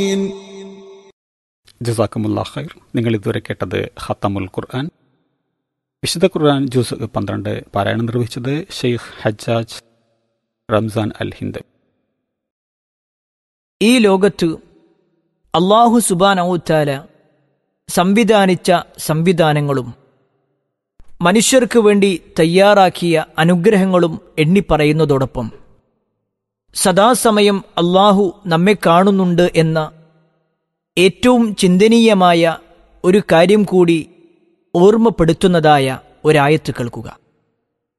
ജസാക്കുമുല്ലാ ഖൈർ നിങ്ങൾ ഇതുവരെ കേട്ടത് ഖത്തമുൽ ഖുർആൻ വിശുദ്ധ ഖുർആൻ ജ്യൂസ് പന്ത്രണ്ട് പാരായണം നിർവഹിച്ചത് ഷെയ്ഖ് ഹജ്ജാജ് റംസാൻ അൽ ഹിന്ദ് ഈ ലോകത്ത് അള്ളാഹു സുബാനൌത്താല സംവിധാനിച്ച സംവിധാനങ്ങളും മനുഷ്യർക്ക് വേണ്ടി തയ്യാറാക്കിയ അനുഗ്രഹങ്ങളും എണ്ണിപ്പറയുന്നതോടൊപ്പം സദാസമയം അള്ളാഹു നമ്മെ കാണുന്നുണ്ട് എന്ന ഏറ്റവും ചിന്തനീയമായ ഒരു കാര്യം കൂടി ഓർമ്മപ്പെടുത്തുന്നതായ ഒരായത്ത് കേൾക്കുക